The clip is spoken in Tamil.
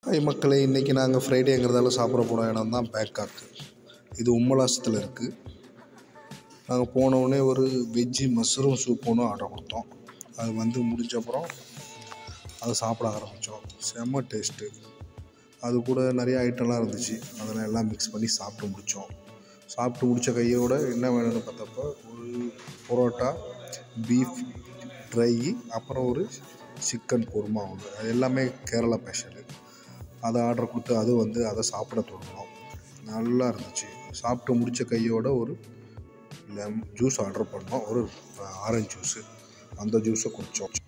ஹாய் மக்களே இன்றைக்கி நாங்கள் ஃப்ரைடேங்கிறதால சாப்பிட போன இடம் தான் பேக்காக் இது உம்மலாசத்தில் இருக்குது நாங்கள் போனவுடனே ஒரு வெஜ்ஜி மஷ்ரூம் சூப் ஒன்று ஆர்டர் கொடுத்தோம் அது வந்து முடிஞ்ச அப்புறம் அதை சாப்பிட ஆரம்பித்தோம் செம்ம டேஸ்ட்டு அது கூட நிறைய ஐட்டம்லாம் இருந்துச்சு அதெல்லாம் எல்லாம் மிக்ஸ் பண்ணி சாப்பிட்டு முடித்தோம் சாப்பிட்டு முடித்த கையோட என்ன வேணும்னு பார்த்தப்போ ஒரு பரோட்டா பீஃப் ட்ரை அப்புறம் ஒரு சிக்கன் குருமா ஒன்று அது எல்லாமே கேரளா ஸ்பெஷலு அதை ஆர்டர் கொடுத்து அது வந்து அதை சாப்பிட தொடங்கினோம் நல்லா இருந்துச்சு சாப்பிட்டு முடித்த கையோட ஒரு லெம் ஜூஸ் ஆர்டர் பண்ணோம் ஒரு ஆரஞ்சு ஜூஸு அந்த ஜூஸை குடித்தோம்